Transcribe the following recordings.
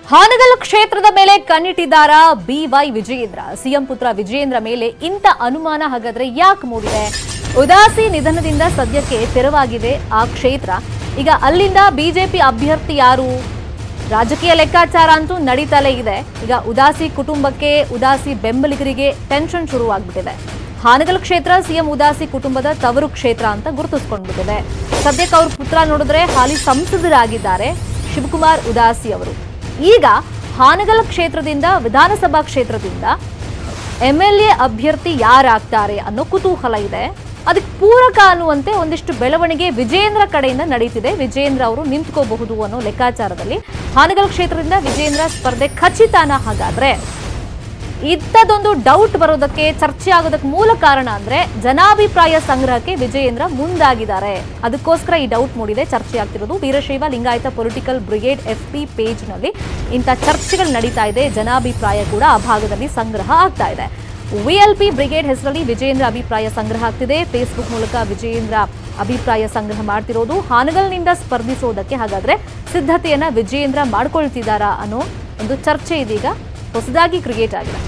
ಹಾನಗಲ್ ಕ್ಷೇತ್ರದ ಮೇಲೆ ಕಣ್ಣಿಟ್ಟಿದ್ದಾರ ಬಿ ವೈ ವಿಜಯೇಂದ್ರ ಸಿಎಂ ಪುತ್ರ ವಿಜಯೇಂದ್ರ ಮೇಲೆ ಇಂಥ ಅನುಮಾನ ಹಾಗಾದ್ರೆ ಯಾಕೆ ಮೂಡಿದೆ ಉದಾಸಿ ನಿಧನದಿಂದ ಸದ್ಯಕ್ಕೆ ತೆರವಾಗಿದೆ ಆ ಕ್ಷೇತ್ರ ಈಗ ಅಲ್ಲಿಂದ ಬಿಜೆಪಿ ಅಭ್ಯರ್ಥಿ ಯಾರು ರಾಜಕೀಯ ಲೆಕ್ಕಾಚಾರ ಅಂತೂ ನಡೀತಲೇ ಇದೆ ಈಗ ಉದಾಸಿ ಕುಟುಂಬಕ್ಕೆ ಉದಾಸಿ ಬೆಂಬಲಿಗರಿಗೆ ಟೆನ್ಷನ್ ಶುರುವಾಗ್ಬಿಟ್ಟಿದೆ ಹಾನಗಲ್ ಕ್ಷೇತ್ರ ಸಿಎಂ ಉದಾಸಿ ಕುಟುಂಬದ ತವರು ಕ್ಷೇತ್ರ ಅಂತ ಗುರುತಿಸ್ಕೊಂಡ್ಬಿಟ್ಟಿದೆ ಸದ್ಯಕ್ಕೆ ಅವ್ರ ಪುತ್ರ ನೋಡಿದ್ರೆ ಹಾಲಿ ಸಂಸದರಾಗಿದ್ದಾರೆ ಶಿವಕುಮಾರ್ ಉದಾಸಿ ಅವರು ಈಗ ಹಾನಗಲ್ ಕ್ಷೇತ್ರದಿಂದ ವಿಧಾನಸಭಾ ಕ್ಷೇತ್ರದಿಂದ ಎಂಎಲ್ಎ ಅಭ್ಯರ್ಥಿ ಯಾರಾಗ್ತಾರೆ ಅನ್ನೋ ಕುತೂಹಲ ಇದೆ ಅದಕ್ಕೆ ಪೂರಕ ಅನ್ನುವಂತೆ ಒಂದಿಷ್ಟು ಬೆಳವಣಿಗೆ ವಿಜೇಂದ್ರ ಕಡೆಯಿಂದ ನಡೀತಿದೆ ವಿಜೇಂದ್ರ ಅವರು ನಿಂತ್ಕೋಬಹುದು ಅನ್ನೋ ಲೆಕ್ಕಾಚಾರದಲ್ಲಿ ಹಾನಗಲ್ ಕ್ಷೇತ್ರದಿಂದ ವಿಜೇಂದ್ರ ಸ್ಪರ್ಧೆ ಖಚಿತನ ಹಾಗಾದ್ರೆ ಇಂಥದ್ದೊಂದು ಡೌಟ್ ಬರೋದಕ್ಕೆ ಚರ್ಚೆ ಆಗೋದಕ್ಕೆ ಮೂಲ ಕಾರಣ ಅಂದ್ರೆ ಜನಾಭಿಪ್ರಾಯ ಸಂಗ್ರಹಕ್ಕೆ ವಿಜಯೇಂದ್ರ ಮುಂದಾಗಿದ್ದಾರೆ ಅದಕ್ಕೋಸ್ಕರ ಈ ಡೌಟ್ ಮೂಡಿದೆ ಚರ್ಚೆ ಆಗ್ತಿರೋದು Veerashaiva Lingayata political brigade F P ಪೇಜ್ನಲ್ಲಿ ಇಂಥ ಚರ್ಚೆಗಳು ನಡೀತಾ ಇದೆ ಜನಾಭಿಪ್ರಾಯ ಕೂಡ ಆ ಭಾಗದಲ್ಲಿ ಸಂಗ್ರಹ ಆಗ್ತಾ ಇದೆ ವಿಎಲ್ಪಿ ಬ್ರಿಗೇಡ್ ಹೆಸರಲ್ಲಿ ವಿಜಯೇಂದ್ರ ಅಭಿಪ್ರಾಯ ಸಂಗ್ರಹ ಆಗ್ತಿದೆ ಫೇಸ್ಬುಕ್ ಮೂಲಕ ವಿಜಯೇಂದ್ರ ಅಭಿಪ್ರಾಯ ಸಂಗ್ರಹ ಮಾಡ್ತಿರೋದು ಹಾನಗಲ್ನಿಂದ ಸ್ಪರ್ಧಿಸೋದಕ್ಕೆ ಹಾಗಾದ್ರೆ ಸಿದ್ಧತೆಯನ್ನ ವಿಜಯೇಂದ್ರ ಮಾಡ್ಕೊಳ್ತಿದ್ದಾರಾ ಅನ್ನೋ ಒಂದು ಚರ್ಚೆ ಇದೀಗ ಹೊಸದಾಗಿ ಕ್ರಿಯೇಟ್ ಆಗಿದೆ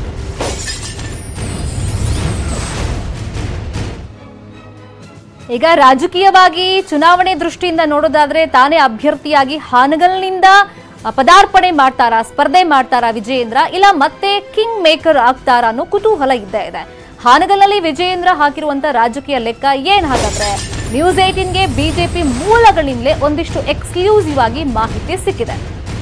ಈಗ ರಾಜಕೀಯವಾಗಿ ಚುನಾವಣೆ ದೃಷ್ಟಿಯಿಂದ ನೋಡೋದಾದ್ರೆ ತಾನೇ ಅಭ್ಯರ್ಥಿಯಾಗಿ ಹಾನಗಲ್ನಿಂದ ಪದಾರ್ಪಣೆ ಮಾಡ್ತಾರಾ ಸ್ಪರ್ಧೆ ಮಾಡ್ತಾರಾ ವಿಜಯೇಂದ್ರ ಇಲ್ಲ ಮತ್ತೆ ಕಿಂಗ್ ಮೇಕರ್ ಆಗ್ತಾರಾ ಅನ್ನೋ ಕುತೂಹಲ ಇದ್ದೇ ಇದೆ ಹಾನಗಲ್ನಲ್ಲಿ ವಿಜಯೇಂದ್ರ ಹಾಕಿರುವಂತ ರಾಜಕೀಯ ಲೆಕ್ಕ ಏನ್ ಹಾಗಾದ್ರೆ ನ್ಯೂಸ್ ಏಟೀನ್ಗೆ ಬಿಜೆಪಿ ಮೂಲಗಳಿಂದಲೇ ಒಂದಿಷ್ಟು ಎಕ್ಸ್ಕ್ಲೂಸಿವ್ ಆಗಿ ಮಾಹಿತಿ ಸಿಕ್ಕಿದೆ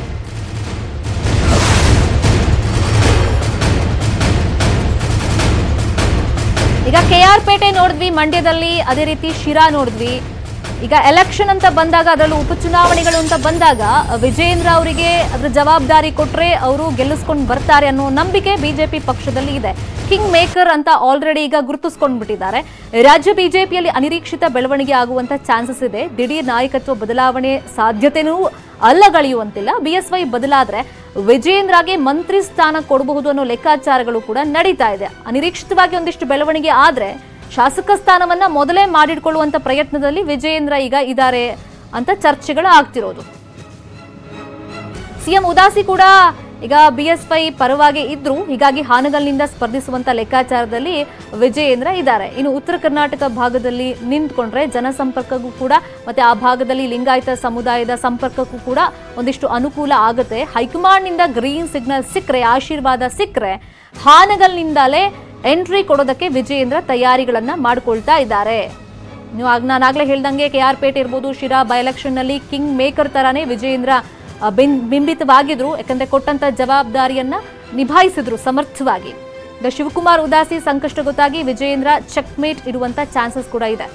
ಈಗ ಕೆ ಆರ್ ಪೇಟೆ ನೋಡಿದ್ವಿ ಮಂಡ್ಯದಲ್ಲಿ ಅದೇ ರೀತಿ ಶಿರಾ ನೋಡಿದ್ವಿ ಈಗ ಎಲೆಕ್ಷನ್ ಅಂತ ಬಂದಾಗ ಅದರಲ್ಲೂ ಉಪಚುನಾವಣೆಗಳು ಅಂತ ಬಂದಾಗ ವಿಜೇಂದ್ರ ಅವರಿಗೆ ಅದ್ರ ಜವಾಬ್ದಾರಿ ಕೊಟ್ರೆ ಅವರು ಗೆಲ್ಲಿಸ್ಕೊಂಡು ಬರ್ತಾರೆ ಅನ್ನೋ ನಂಬಿಕೆ ಬಿಜೆಪಿ ಪಕ್ಷದಲ್ಲಿ ಇದೆ ಕಿಂಗ್ ಮೇಕರ್ ಅಂತ ಆಲ್ರೆಡಿ ಈಗ ಗುರುತಿಸ್ಕೊಂಡ್ಬಿಟ್ಟಿದ್ದಾರೆ ರಾಜ್ಯ ಬಿಜೆಪಿಯಲ್ಲಿ ಅನಿರೀಕ್ಷಿತ ಬೆಳವಣಿಗೆ ಆಗುವಂತ ಚಾನ್ಸಸ್ ಇದೆ ದಿಢೀರ್ ನಾಯಕತ್ವ ಬದಲಾವಣೆ ಸಾಧ್ಯತೆನೂ ಅಲ್ಲಗಳೆಯುವಂತಿಲ್ಲ ಬಿಎಸ್ವೈ ಬದಲಾದ್ರೆ ವಿಜೇಂದ್ರಗೆ ಮಂತ್ರಿ ಸ್ಥಾನ ಕೊಡಬಹುದು ಅನ್ನೋ ಲೆಕ್ಕಾಚಾರಗಳು ಕೂಡ ನಡೀತಾ ಇದೆ ಅನಿರೀಕ್ಷಿತವಾಗಿ ಒಂದಿಷ್ಟು ಬೆಳವಣಿಗೆ ಆದ್ರೆ ಶಾಸಕ ಸ್ಥಾನವನ್ನ ಮೊದಲೇ ಮಾಡಿಡ್ಕೊಳ್ಳುವಂತ ಪ್ರಯತ್ನದಲ್ಲಿ ವಿಜಯೇಂದ್ರ ಈಗ ಇದ್ದಾರೆ ಅಂತ ಚರ್ಚೆಗಳು ಆಗ್ತಿರೋದು ಸಿಎಂ ಉದಾಸಿ ಕೂಡ ಈಗ ಬಿಎಸ್ವೈ ಪರವಾಗಿ ಇದ್ರು ಹೀಗಾಗಿ ಹಾನಗಲ್ನಿಂದ ಸ್ಪರ್ಧಿಸುವಂತ ಲೆಕ್ಕಾಚಾರದಲ್ಲಿ ವಿಜಯೇಂದ್ರ ಇದ್ದಾರೆ ಇನ್ನು ಉತ್ತರ ಕರ್ನಾಟಕ ಭಾಗದಲ್ಲಿ ನಿಂತ್ಕೊಂಡ್ರೆ ಜನಸಂಪರ್ಕಕ್ಕೂ ಕೂಡ ಮತ್ತೆ ಆ ಭಾಗದಲ್ಲಿ ಲಿಂಗಾಯತ ಸಮುದಾಯದ ಸಂಪರ್ಕಕ್ಕೂ ಕೂಡ ಒಂದಿಷ್ಟು ಅನುಕೂಲ ಆಗುತ್ತೆ ಹೈಕಮಾಂಡ್ನಿಂದ ಗ್ರೀನ್ ಸಿಗ್ನಲ್ ಸಿಕ್ಕರೆ ಆಶೀರ್ವಾದ ಸಿಕ್ಕರೆ ಹಾನಗಲ್ನಿಂದಲೇ ಎಂಟ್ರಿ ಕೊಡೋದಕ್ಕೆ ವಿಜಯೇಂದ್ರ ತಯಾರಿಗಳನ್ನ ಮಾಡ್ಕೊಳ್ತಾ ಇದ್ದಾರೆ ನೀವು ಆಗ ನಾನಾಗ್ಲೇ ಹೇಳ್ದಂಗೆ ಕೆ ಆರ್ ಪೇಟೆ ಇರ್ಬೋದು ಶಿರಾ ಬೈ ಎಲೆಕ್ಷನ್ ನಲ್ಲಿ ಕಿಂಗ್ ಮೇಕರ್ ತರಾನೇ ವಿಜಯೇಂದ್ರ ಆ, ಬಿಂ- ಬಿಂಬಿತವಾಗಿದ್ರು ಯಾಕಂದ್ರೆ ಕೊಟ್ಟಂತ ಜವಾಬ್ದಾರಿಯನ್ನ ನಿಭಾಯಿಸಿದ್ರು ಸಮರ್ಥವಾಗಿ ಈಗ ಶಿವಕುಮಾರ್ ಉದಾಸಿ ಸಂಕಷ್ಟ ಗೊತ್ತಾಗಿ ವಿಜಯೇಂದ್ರ ಚೆಕ್ಮೇಟ್ ಇಡುವಂತ ಚಾನ್ಸಸ್ ಕೂಡ ಇದೆ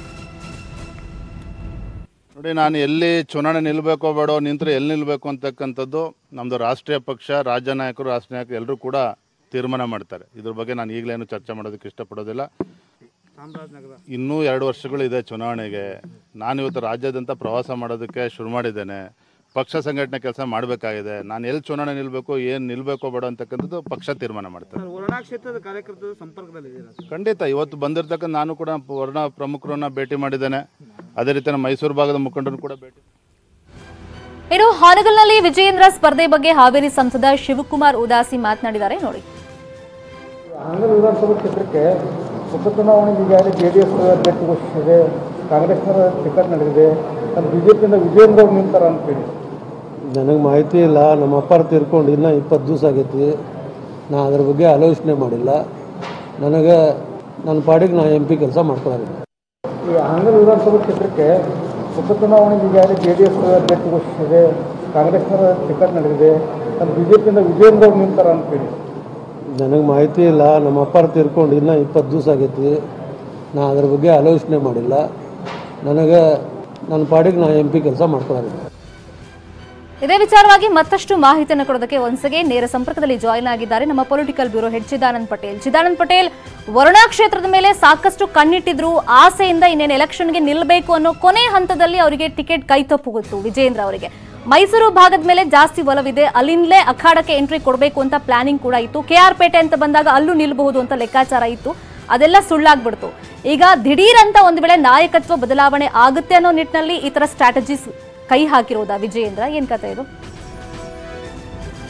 ನೋಡಿ ನಾನು ಎಲ್ಲಿ ಚುನಾವಣೆ ನಿಲ್ಲಬೇಕೋ ಬೇಡೋ ನಿಂತರೆ ಎಲ್ಲಿ ನಿಲ್ಲಬೇಕು ಅಂತಕ್ಕಂಥದ್ದು ನಮ್ಮದು ರಾಷ್ಟ್ರೀಯ ಪಕ್ಷ ರಾಜ್ಯ ನಾಯಕರು ರಾಷ್ಟ್ರೀಯ ನಾಯಕರು ಎಲ್ಲರೂ ಕೂಡ ತೀರ್ಮಾನ ಮಾಡ್ತಾರೆ ಇದ್ರ ಬಗ್ಗೆ ನಾನು ಈಗಲೇನು ಚರ್ಚೆ ಮಾಡೋದಕ್ಕೆ ಇಷ್ಟಪಡೋದಿಲ್ಲ ಇನ್ನೂ ಎರಡು ವರ್ಷಗಳು ಇದೆ ಚುನಾವಣೆಗೆ ನಾನು ಇವತ್ತು ರಾಜ್ಯಾದ್ಯಂತ ಪ್ರವಾಸ ಮಾಡೋದಕ್ಕೆ ಶುರು ಮಾಡಿದ್ದೇನೆ ಪಕ್ಷ ಸಂಘಟನೆ ಕೆಲಸ ಮಾಡಬೇಕಾಗಿದೆ ನಾನು ಎಲ್ಲಿ ಚುನಾವಣೆ ನಿಲ್ಲಬೇಕು ಏನು ನಿಲ್ಲಬೇಕೋ ಬೇಡ ಅಂತಕ್ಕಂಥದ್ದು ಪಕ್ಷ ತೀರ್ಮಾನ ಮಾಡ್ತಾರೆ ವರ್ಣಾ ಕ್ಷೇತ್ರದ ಕಾರ್ಯಕರ್ತರ ಸಂಪರ್ಕದಲ್ಲಿದ್ದೀರಾ ಖಂಡಿತ ಇವತ್ತು ಬಂದಿರ್ತಕ್ಕಂಥ ನಾನು ಕೂಡ ವರ್ಣ ಪ್ರಮುಖರನ್ನ ಭೇಟಿ ಮಾಡಿದ್ದೇನೆ ಅದೇ ರೀತಿ ನಮ್ಮ ಮೈಸೂರು ಭಾಗದ ಮುಖಂಡರನ್ನು ಕೂಡ ಭೇಟಿ ಇನ್ನು ಹಾನಗಲ್ನಲ್ಲಿ ವಿಜಯೇಂದ್ರ ಸ್ಪರ್ಧೆ ಬಗ್ಗೆ ಹಾವೇರಿ ಸಂಸದ ಶಿವಕುಮಾರ್ ಉದಾಸಿ ಮಾತನಾಡಿದ್ದಾರೆ ನೋಡಿ ಹಾನಗಲ್ ವಿಧಾನಸಭಾ ಕ್ಷೇತ್ರಕ್ಕೆ ಉಪಚುನಾವಣೆಗೆ ಈಗಾಗಲೇ ಜೆ ಡಿ ಎಸ್ ಅಭ್ಯರ್ಥಿ ಘೋಷಿಸಿದೆ ಕಾಂಗ್ರೆಸ್ನವರ ಟಿಕೆಟ್ ನಡೆದಿದೆ ಅದು ಬಿ ಜೆ ಪಿಯಿಂದ ವಿಜಯೇಂದ್ರ ಅವ್ರು ನಿಂತಾರ ಅಂತೇಳಿ ನನಗೆ ಮಾಹಿತಿ ಇಲ್ಲ ನಮ್ಮ ಅಪ್ಪಾರ ತೀರ್ಕೊಂಡು ಇನ್ನೂ ಇಪ್ಪತ್ತು ದಿವಸ ಆಗೈತಿ ನಾ ಅದ್ರ ಬಗ್ಗೆ ಆಲೋಚನೆ ಮಾಡಿಲ್ಲ ನನಗೆ ನನ್ನ ಪಾಡಿಗೆ ನಾ ಎಂ ಪಿ ಕೆಲಸ ಮಾಡ್ಕೊಳ್ಳೋದು ಈ ಹಾನಗಲ್ ವಿಧಾನಸಭಾ ಕ್ಷೇತ್ರಕ್ಕೆ ಉಪಚುನಾವಣೆಗೆ ಈಗಾಗಲೇ ಜೆ ಡಿ ಎಸ್ ಅಭ್ಯರ್ಥಿ ಘೋಷಿಸಿದೆ ಕಾಂಗ್ರೆಸ್ನವರ ಟಿಕೆಟ್ ನಡೆದಿದೆ ಅದು ಬಿ ಜೆ ಪಿಯಿಂದ ವಿಜಯೇಂದ್ರ ಅವ್ರು ನಿಂತಾರ ಅಂತೇಳಿ ನನಗೆ ಮಾಹಿತಿ ಇಲ್ಲ ನಮ್ಮ ಅಪ್ಪಾರ ತೀರ್ಕೊಂಡು ಇನ್ನೂ ಇಪ್ಪತ್ತು ದಿವಸ ಆಗೈತಿ ನಾ ಅದ್ರ ಬಗ್ಗೆ ಆಲೋಚನೆ ಮಾಡಿಲ್ಲ ನನಗೆ ನನ್ನ ಪಾಡಿಗೆ ನಾ ಎಂ ಪಿ ಕೆಲಸ ಮಾಡ್ಕೊಳ್ಳೋದು ಇದೇ ವಿಚಾರವಾಗಿ ಮತ್ತಷ್ಟು ಮಾಹಿತಿಯನ್ನು ಕೊಡೋದಕ್ಕೆ ಒಂದ್ಸಗೆ ನೇರ ಸಂಪರ್ಕದಲ್ಲಿ ಜಾಯಿನ್ ಆಗಿದ್ದಾರೆ ನಮ್ಮ political bureau head Chidanand Patel Chidanand Patel Varuna ಕ್ಷೇತ್ರದ ಮೇಲೆ ಸಾಕಷ್ಟು ಕಣ್ಣಿಟ್ಟಿದ್ರು ಆಸೆಯಿಂದ ಇನ್ನೇನು ಎಲೆಕ್ಷನ್ಗೆ ನಿಲ್ಲಬೇಕು ಅನ್ನೋ ಕೊನೆ ಹಂತದಲ್ಲಿ ಅವರಿಗೆ ಟಿಕೆಟ್ ಕೈ ತಪ್ಪುಗಿತ್ತು ವಿಜೇಂದ್ರ ಅವರಿಗೆ ಮೈಸೂರು ಭಾಗದ ಮೇಲೆ ಜಾಸ್ತಿ ಒಲವಿದೆ ಅಲ್ಲಿಂದಲೇ ಅಖಾಡಕ್ಕೆ ಎಂಟ್ರಿ ಕೊಡಬೇಕು ಅಂತ ಪ್ಲಾನಿಂಗ್ ಕೂಡ ಇತ್ತು ಕೆ ಆರ್ ಪೇಟೆ ಅಂತ ಬಂದಾಗ ಅಲ್ಲೂ ನಿಲ್ಲಬಹುದು ಅಂತ ಲೆಕ್ಕಾಚಾರ ಇತ್ತು ಅದೆಲ್ಲ ಸುಳ್ಳಾಗ್ಬಿಡ್ತು ಈಗ ದಿಢೀರ್ ಅಂತ ಒಂದು ವೇಳೆ ನಾಯಕತ್ವ ಬದಲಾವಣೆ ಆಗುತ್ತೆ ಅನ್ನೋ ನಿಟ್ಟಿನಲ್ಲಿ ಈ ತರ ಸ್ಟ್ರಾಟಜೀಸ್ ಕೈ ಹಾಕಿರೋದಾ ವಿಜಯೇಂದ್ರ ಏನ್ ಕತೆ ಇದು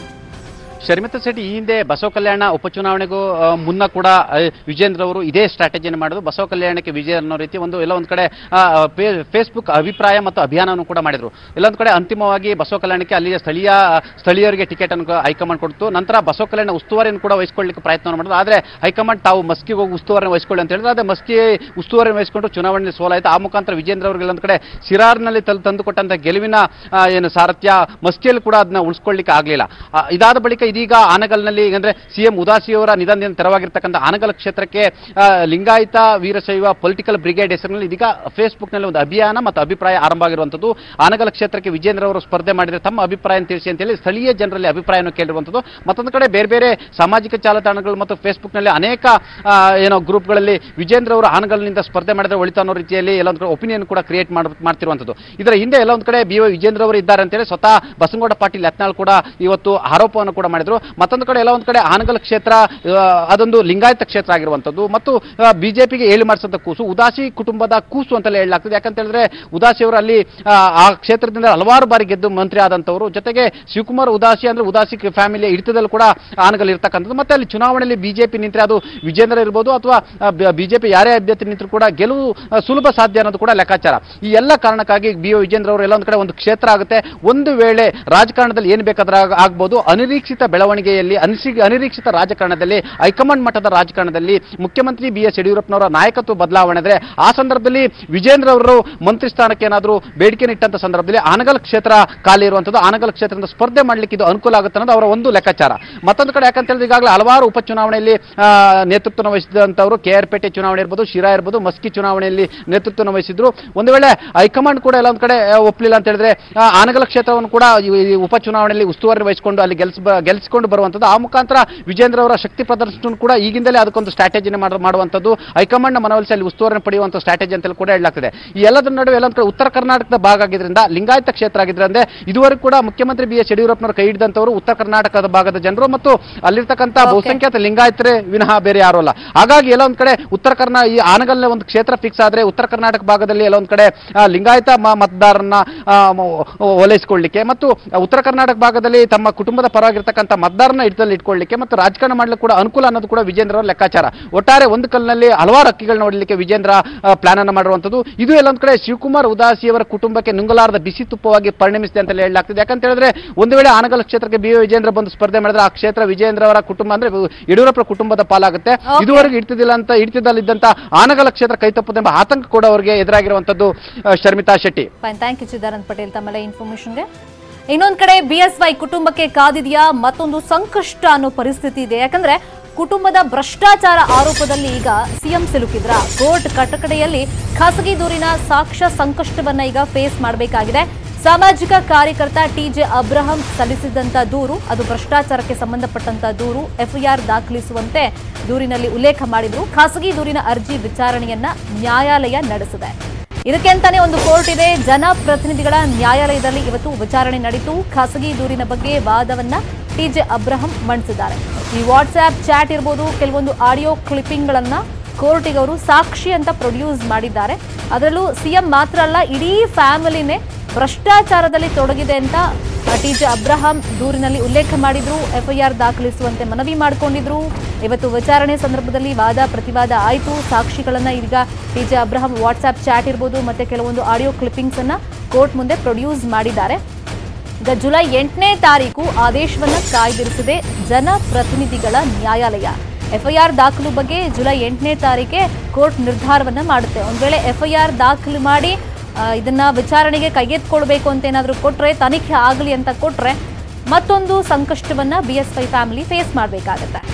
ಶರ್ಮಿತಾ ಶೆಟ್ಟಿ ಈ ಹಿಂದೆ ಬಸವ ಕಲ್ಯಾಣ ಉಪಚುನಾವಣೆಗೂ ಆ, ಮುನ್ನ ಕೂಡ ಆ, ವಿಜೇಂದ್ರ ಅವರು ಇದೇ ಸ್ಟ್ರಾಟಜಿಯನ್ನು ಮಾಡೋದು ಬಸವ ಕಲ್ಯಾಣಕ್ಕೆ ವಿಜಯ ಅನ್ನೋ ರೀತಿ ಒಂದು ಎಲ್ಲ ಒಂದು ಕಡೆ ಆ, ಫೇ- ಫೇಸ್ಬುಕ್ ಅಭಿಪ್ರಾಯ ಮತ್ತು ಅಭಿಯಾನವನ್ನು ಕೂಡ ಮಾಡಿದ್ರು ಎಲ್ಲೊಂದು ಕಡೆ ಅಂತಿಮವಾಗಿ ಬಸವ ಕಲ್ಯಾಣಕ್ಕೆ ಅಲ್ಲಿಯ ಸ್ಥಳೀಯ ಸ್ಥಳೀಯರಿಗೆ ಟಿಕೆಟ್ ಅನ್ನು ಹೈಕಮಾಂಡ್ ಕೊಡ್ತು ನಂತರ ಬಸವ ಕಲ್ಯಾಣ ಉಸ್ತುವಾರಿಯನ್ನು ಕೂಡ ವಹಿಸಿಕೊಳ್ಳಿಕ್ಕೆ ಪ್ರಯತ್ನ ಮಾಡಿದ್ರು ಆದರೆ ಹೈಕಮಾಂಡ್ ತಾವು ಮಸ್ಕಿಗೆ ಹೋಗಿ ಉಸ್ತುವಾರಿ ವಹಿಸಿಕೊಳ್ಳಿ ಅಂತ ಹೇಳಿದ್ರೆ ಅದೇ ಮಸ್ಕಿ ಉಸ್ತುವಾರಿ ವಹಿಸಿಕೊಂಡು ಚುನಾವಣೆಯಲ್ಲಿ ಸೋಲಾಯಿತು ಆ ಮುಖಾಂತರ ವಿಜೇಂದ್ರ ಅವರಿಗೆ ಒಂದು ಕಡೆ ಸಿರಾರ್ನಲ್ಲಿ ತಲ್ ತಂದುಕೊಟ್ಟಂತ ಗೆಲುವಿನ ಆ, ಏನು ಸಾರಥ್ಯ ಮಸ್ಕಿಯಲ್ಲಿ ಕೂಡ ಅದನ್ನ ಉಳಿಸ್ಕೊಳ್ಳಿಕ್ಕೆ ಆಗಲಿಲ್ಲ ಇದಾದ ಬಳಿಕ ಇದೀಗ ಆನಗಲ್ನಲ್ಲಿ ಅಂದ್ರೆ ಸಿಎಂ ಉದಾಸಿಯವರ ನಿಧನದಿಂದ ತೆರವಾಗಿರ್ತಕ್ಕಂಥ ಆನಗಲ್ ಕ್ಷೇತ್ರಕ್ಕೆ ಆ, ಲಿಂಗಾಯತ ವೀರಶೈವ ಪೊಲಿಟಿಕಲ್ ಬ್ರಿಗೇಡ್ ಹೆಸರಿನಲ್ಲಿ ಇದೀಗ ಫೇಸ್ಬುಕ್ನಲ್ಲಿ ಒಂದು ಅಭಿಯಾನ ಮತ್ತು ಅಭಿಪ್ರಾಯ ಆರಂಭ ಆಗಿರುವಂಥದ್ದು ಆನಗಲ್ ಕ್ಷೇತ್ರಕ್ಕೆ ವಿಜೇಂದ್ರ ಅವರು ಸ್ಪರ್ಧೆ ಮಾಡಿದರೆ ತಮ್ಮ ಅಭಿಪ್ರಾಯ ತಿಳಿಸಿ ಅಂತೇಳಿ ಸ್ಥಳೀಯ ಜನರಲ್ಲಿ ಅಭಿಪ್ರಾಯವನ್ನು ಕೇಳಿರುವಂಥದ್ದು ಮತ್ತೊಂದು ಕಡೆ ಬೇರೆ ಬೇರೆ ಸಾಮಾಜಿಕ ಜಾಲತಾಣಗಳು ಮತ್ತು ಫೇಸ್ಬುಕ್ನಲ್ಲಿ ಅನೇಕ ಆ, ಏನೋ ಗ್ರೂಪ್ಗಳಲ್ಲಿ ವಿಜೇಂದ್ರ ಅವರು ಆನಗಲ್ನಿಂದ ಸ್ಪರ್ಧೆ ಮಾಡಿದ್ರೆ ಒಳಿತು ಅನ್ನೋ ರೀತಿಯಲ್ಲಿ ಎಲ್ಲೊಂದು ಕಡೆ ಒಪಿನಿಯನ್ ಕೂಡ ಕ್ರಿಯೇಟ್ ಮಾಡ್ತಿರುವಂಥದ್ದು ಇದರ ಹಿಂದೆ ಎಲ್ಲ ಒಂದು ಕಡೆ ಬಿ ವೈ ವಿಜೇಂದ್ರ ಅವರು ಇದ್ದಾರೆ ಅಂತೇಳಿ ಸ್ವತಃ ಬಸನಗೌಡ ಪಾಟೀಲ್ ಯತ್ನಾಳ್ ಕೂಡ ಇವತ್ತು ಆರೋಪವನ್ನು ಕೂಡ ಮಾಡಿದ್ರು ಮತ್ತೊಂದು ಕಡೆ ಎಲ್ಲ ಒಂದು ಕಡೆ ಆನಗಲ್ ಕ್ಷೇತ್ರ ಆ, ಅದೊಂದು ಲಿಂಗಾಯತ ಕ್ಷೇತ್ರ ಆಗಿರುವಂಥದ್ದು ಮತ್ತು ಬಿಜೆಪಿಗೆ ಏಳು ಮಾಡಿಸಂತ ಕೂಸು ಉದಾಸಿ ಕುಟುಂಬದ ಕೂಸು ಅಂತಲೇ ಹೇಳಲಾಗ್ತದೆ ಯಾಕಂತ ಹೇಳಿದ್ರೆ ಉದಾಸಿ ಅವರು ಅಲ್ಲಿ ಆ, ಆ ಕ್ಷೇತ್ರದಿಂದ ಹಲವಾರು ಬಾರಿ ಗೆದ್ದು ಮಂತ್ರಿ ಆದಂಥವರು ಜೊತೆಗೆ ಶಿವಕುಮಾರ್ ಉದಾಸಿ ಅಂದ್ರೆ ಉದಾಸಿ ಫ್ಯಾಮಿಲಿಯ ಹಿಡಿತದಲ್ಲಿ ಕೂಡ ಆನಗಲ್ ಇರ್ತಕ್ಕಂಥದ್ದು ಮತ್ತೆ ಅಲ್ಲಿ ಚುನಾವಣೆಯಲ್ಲಿ ಬಿಜೆಪಿ ನಿಂತರೆ ಅದು ವಿಜೇಂದ್ರ ಇರ್ಬೋದು ಅಥವಾ ಬಿಜೆಪಿ ಯಾರೇ ಅಭ್ಯರ್ಥಿ ನಿಂತರೂ ಕೂಡ ಗೆಲುವು ಆ, ಸುಲಭ ಸಾಧ್ಯ ಅನ್ನೋದು ಕೂಡ ಲೆಕ್ಕಾಚಾರ ಈ ಎಲ್ಲ ಕಾರಣಕ್ಕಾಗಿ ಬಿ ಒ ವಿಜೇಂದ್ರ ಅವರು ಎಲ್ಲ ಒಂದು ಕಡೆ ಒಂದು ಕ್ಷೇತ್ರ ಆಗುತ್ತೆ ಒಂದು ವೇಳೆ ರಾಜಕಾರಣದಲ್ಲಿ ಏನು ಬೇಕಾದ್ರೆ ಆಗ- ಆಗ್ಬೋದು ಅನಿರೀಕ್ಷಿತ ಬೆಳವಣಿಗೆಯಲ್ಲಿ ಅನಿಸಿ ಅನಿರೀಕ್ಷಿತ ರಾಜಕಾರಣದಲ್ಲಿ ಹೈಕಮಾಂಡ್ ಮಟ್ಟದ ರಾಜಕಾರಣದಲ್ಲಿ ಮುಖ್ಯಮಂತ್ರಿ ಬಿ ಎಸ್ ಯಡಿಯೂರಪ್ಪನವರ ನಾಯಕತ್ವ ಬದಲಾವಣೆ ಆದರೆ ಆ ಸಂದರ್ಭದಲ್ಲಿ ವಿಜೇಂದ್ರ ಅವರು ಮಂತ್ರಿ ಸ್ಥಾನಕ್ಕೆ ಏನಾದರೂ ಬೇಡಿಕೆ ಇಟ್ಟಂತ ಸಂದರ್ಭದಲ್ಲಿ ಆನಗಲ್ ಕ್ಷೇತ್ರ ಖಾಲಿ ಇರುವಂಥದ್ದು ಆನಗಲ್ ಕ್ಷೇತ್ರದಿಂದ ಸ್ಪರ್ಧೆ ಮಾಡಲಿಕ್ಕೆ ಇದು ಅನುಕೂಲ ಆಗುತ್ತೆ ಅನ್ನೋದು ಅವರ ಒಂದು ಲೆಕ್ಕಾಚಾರ ಮತ್ತೊಂದು ಕಡೆ ಯಾಕಂತ ಹೇಳಿದ್ರೆ ಈಗಾಗಲೇ ಹಲವಾರು ಉಪಚುನಾವಣೆಯಲ್ಲಿ ಆ, ನೇತೃತ್ವನ ವಹಿಸಿದಂಥವರು ಕೆ ಆರ್ ಪೇಟೆ ಚುನಾವಣೆ ಇರ್ಬೋದು ಶಿರಾ ಇರ್ಬೋದು ಮಸ್ಕಿ ಚುನಾವಣೆಯಲ್ಲಿ ನೇತೃತ್ವನ ವಹಿಸಿದ್ರು ಒಂದು ವೇಳೆ ಹೈಕಮಾಂಡ್ ಕೂಡ ಎಲ್ಲ ಒಂದು ಕಡೆ ಆ, ಒಪ್ಪಲಿಲ್ಲ ಅಂತ ಹೇಳಿದ್ರೆ ಆ, ಆನಗಲ ಕ್ಷೇತ್ರವನ್ನು ಕೂಡ ಈ ಈ ಉಪಚುನಾವಣೆಯಲ್ಲಿ ಉಸ್ತುವಾರಿ ವಹಿಸಿಕೊಂಡು ಅಲ್ಲಿ ಗೆಲ್ಸ್ ಗೆಲ್ಸಿಕೊಂಡು ಬರುವಂಥದ್ದು ಆ ಮುಖಾಂತರ ವಿಜೇಂದ್ರ ಅವರ ಶಕ್ತಿ ಪ್ರದರ್ಶನ ಕೂಡ ಈಗಿಂದಲೇ ಅದಕ್ಕೊಂದು ಸ್ಟ್ರಾಟಜಿನ ಮಾಡುವಂಥದ್ದು ಹೈಕಮಾಂಡ್ನ ಮನವೊಲಿಸಿ ಅಲ್ಲಿ ಉಸ್ತುವಾರಿ ಪಡೆಯುವಂಥ ಸ್ಟ್ರಾಟಜಿ ಅಂತಲೂ ಕೂಡ ಹೇಳಲಾಗ್ತದೆ ಈ ಎಲ್ಲದರ ನಡುವೆ ಎಲ್ಲ ಒಂದು ಕಡೆ ಉತ್ತರ ಕರ್ನಾಟಕದ ಭಾಗ ಆಗಿದ್ರಿಂದ ಲಿಂಗಾಯತ ಕ್ಷೇತ್ರ ಆಗಿದ್ರಿಂದ ಇದುವರೆಗೂ ಕೂಡ ಮುಖ್ಯಮಂತ್ರಿ ಬಿ ಎಸ್ ಯಡಿಯೂರಪ್ಪನವರು ಕೈ ಹಿಡಿದಂಥವರು ಉತ್ತರ ಕರ್ನಾಟಕದ ಭಾಗದ ಜನರು ಮತ್ತು ಅಲ್ಲಿರ್ತಕ್ಕಂಥ ಬಹುಸಂಖ್ಯಾತ ಲಿಂಗಾಯತರೇ ವಿನಃ ಬೇರೆ ಯಾರು ಅಲ್ಲ ಹಾಗಾಗಿ ಎಲ್ಲ ಒಂದು ಕಡೆ ಉತ್ತರ ಕರ್ನಾ ಈ ಆನಗಲ್ನ ಒಂದು ಕ್ಷೇತ್ರ ಫಿಕ್ಸ್ ಆದ್ರೆ ಉತ್ತರ ಕರ್ನಾಟಕ ಭಾಗದಲ್ಲಿ ಎಲ್ಲ ಒಂದು ಕಡೆ ಆ, ಲಿಂಗಾಯತ ಮ- ಮತದಾರರನ್ನ ಆ, ಮ- ಓಲೈಸಿಕೊಳ್ಳಿಕ್ಕೆ ಮತ್ತು ಉತ್ತರ ಕರ್ನಾಟಕ ಭಾಗದಲ್ಲಿ ತಮ್ಮ ಕುಟುಂಬದ ಪರವಾಗಿರ್ತಕ್ಕಂಥ ಮತದಾರನ ಹಿಡಿತದಲ್ಲಿ ಇಟ್ಕೊಳ್ಳಿಕ್ಕೆ ಮತ್ತು ರಾಜಕಾರಣ ಮಾಡಲಿಕ್ಕೆ ಕೂಡ ಅನುಕೂಲ ಅನ್ನೋದು ಕೂಡ ವಿಜೇಂದ್ರ ಅವರ ಲೆಕ್ಕಾಚಾರ ಒಟ್ಟಾರೆ ಒಂದು ಕಲ್ಲಿನಲ್ಲಿ ಹಲವಾರು ಹಕ್ಕಿಗಳು ನೋಡಲಿಕ್ಕೆ ವಿಜೇಂದ್ರ ಪ್ಲಾನ್ ಅನ್ನು ಮಾಡಿರುವಂಥದ್ದು ಇದು ಎಲ್ಲ ಒಂದು ಕಡೆ ಶಿವಕುಮಾರ್ ಉದಾಸಿಯವರ ಕುಟುಂಬಕ್ಕೆ ನುಂಗಲಾರದ ಬಿಸಿ ತುಪ್ಪವಾಗಿ ಪರಿಣಮಿಸಿದೆ ಅಂತ ಹೇಳಲಾಗ್ತದೆ ಯಾಕಂತ ಹೇಳಿದ್ರೆ ಒಂದು ವೇಳೆ ಆನಗಲ್ ಕ್ಷೇತ್ರಕ್ಕೆ ಬಿ ವಿಜೇಂದ್ರ ಬಂದು ಸ್ಪರ್ಧೆ ಮಾಡಿದ್ರೆ ಆ ಕ್ಷೇತ್ರ ವಿಜೇಂದ್ರ ಅವರ ಕುಟುಂಬ ಅಂದ್ರೆ ಯಡಿಯೂರಪ್ಪರ ಕುಟುಂಬದ ಪಾಲಾಗುತ್ತೆ Okay. ಇದುವರೆಗೂ ಇಡ್ತಿದ್ದಿಲ್ಲ ಅಂತ ಇಡ್ತಿದ್ದಲ್ಲಿದ್ದಂತ ಆನಗಲ ಕ್ಷೇತ್ರ ಕೈ ತಪ್ಪುದೆಂಬ ಆತಂಕ ಕೂಡ ಅವರಿಗೆ ಎದುರಾಗಿರುವಂತದ್ದು ಆ, Sharmitha Shetty fine thank you Chidanand Patel ತಮ್ಮೆಲ್ಲ ಇನ್ಫಾರ್ಮೇಶನ್ಗೆ ಇನ್ನೊಂದ್ ಕಡೆ ಬಿ ಎಸ್ ವೈ ಕುಟುಂಬಕ್ಕೆ ಕಾದಿದೆಯಾ ಮತ್ತೊಂದು ಸಂಕಷ್ಟ ಅನ್ನೋ ಪರಿಸ್ಥಿತಿ ಇದೆ ಯಾಕಂದ್ರೆ ಕುಟುಂಬದ ಭ್ರಷ್ಟಾಚಾರ ಆರೋಪದಲ್ಲಿ ಈಗ ಸಿಎಂ ಸಿಲುಕಿದ್ರ ಕೋರ್ಟ್ ಕಟಕಡೆಯಲ್ಲಿ ಖಾಸಗಿ ದೂರಿನ ಸಾಕ್ಷ್ಯ ಸಂಕಷ್ಟವನ್ನ ಈಗ ಫೇಸ್ ಮಾಡಬೇಕಾಗಿದೆ ಸಾಮಾಜಿಕ ಕಾರ್ಯಕರ್ತ ಟಿಜೆ ಅಬ್ರಹಂ ಸಲ್ಲಿಸಿದಂತ ದೂರು ಅದು ಭ್ರಷ್ಟಾಚಾರಕ್ಕೆ ಸಂಬಂಧಪಟ್ಟಂತ ದೂರು ಎಫ್ಐಆರ್ ದಾಖಲಿಸುವಂತೆ ದೂರಿನಲ್ಲಿ ಉಲ್ಲೇಖ ಮಾಡಿದ್ರು ಖಾಸಗಿ ದೂರಿನ ಅರ್ಜಿ ವಿಚಾರಣೆಯನ್ನ ನ್ಯಾಯಾಲಯ ನಡೆಸಿದೆ ಇದಕ್ಕೆ ಅಂತಾನೆ ಒಂದು ಕೋರ್ಟ್ ಇದೆ ಜನಪ್ರತಿನಿಧಿಗಳ ನ್ಯಾಯಾಲಯದಲ್ಲಿ ಇವತ್ತು ವಿಚಾರಣೆ ನಡೀತು ಖಾಸಗಿ ದೂರಿನ ಬಗ್ಗೆ ವಾದವನ್ನ ಟಿಜೆ ಅಬ್ರಹಂ ಮಂಡಿಸಿದ್ದಾರೆ ಈ ವಾಟ್ಸ್ಆಪ್ ಚಾಟ್ ಇರ್ಬೋದು ಕೆಲವೊಂದು ಆಡಿಯೋ ಕ್ಲಿಪ್ಪಿಂಗ್ಗಳನ್ನ ಕೋರ್ಟಿಗೆ ಅವರು ಸಾಕ್ಷಿ ಅಂತ ಪ್ರೊಡ್ಯೂಸ್ ಮಾಡಿದ್ದಾರೆ ಅದರಲ್ಲೂ ಸಿಎಂ ಮಾತ್ರ ಅಲ್ಲ ಇಡೀ ಫ್ಯಾಮಿಲಿನೇ ಭ್ರಷ್ಟಾಚಾರದಲ್ಲಿ ತೊಡಗಿದೆ ಅಂತ ಟಿ ಜೆ ಅಬ್ರಹಾಂ ದೂರಿನಲ್ಲಿ ಉಲ್ಲೇಖ ಮಾಡಿದ್ರು ಎಫ್ಐಆರ್ ದಾಖಲಿಸುವಂತೆ ಮನವಿ ಮಾಡಿಕೊಂಡಿದ್ರು ಇವತ್ತು ವಿಚಾರಣೆ ಸಂದರ್ಭದಲ್ಲಿ ವಾದ ಪ್ರತಿವಾದ ಆಯಿತು ಸಾಕ್ಷಿಗಳನ್ನ ಈಗ T J Abraham WhatsApp chat ಇರ್ಬೋದು ಮತ್ತೆ ಕೆಲವೊಂದು ಆಡಿಯೋ ಕ್ಲಿಪ್ಪಿಂಗ್ಸ್ ಅನ್ನ ಕೋರ್ಟ್ ಮುಂದೆ ಪ್ರೊಡ್ಯೂಸ್ ಮಾಡಿದ್ದಾರೆ ಈಗ ಜುಲೈ ಎಂಟನೇ ತಾರೀಕು ಆದೇಶವನ್ನ ಕಾಯ್ದಿರಿಸಿದೆ ಜನಪ್ರತಿನಿಧಿಗಳ ನ್ಯಾಯಾಲಯ ಎಫ್ಐಆರ್ ದಾಖಲು ಬಗ್ಗೆ ಜುಲೈ ಎಂಟನೇ ತಾರೀಕೆ ಕೋರ್ಟ್ ನಿರ್ಧಾರವನ್ನ ಮಾಡುತ್ತೆ ಒಂದ್ ವೇಳೆ ಎಫ್ಐಆರ್ ದಾಖಲು ಮಾಡಿ ಆ, ಇದನ್ನ ವಿಚಾರಣೆಗೆ ಕೈಗೆತ್ಕೊಳ್ಬೇಕು ಅಂತ ಏನಾದರೂ ಕೊಟ್ರೆ ತನಿಖೆ ಆಗಲಿ ಅಂತ ಕೊಟ್ರೆ ಮತ್ತೊಂದು ಸಂಕಷ್ಟವನ್ನ B S Y family face ಮಾಡಬೇಕಾಗತ್ತೆ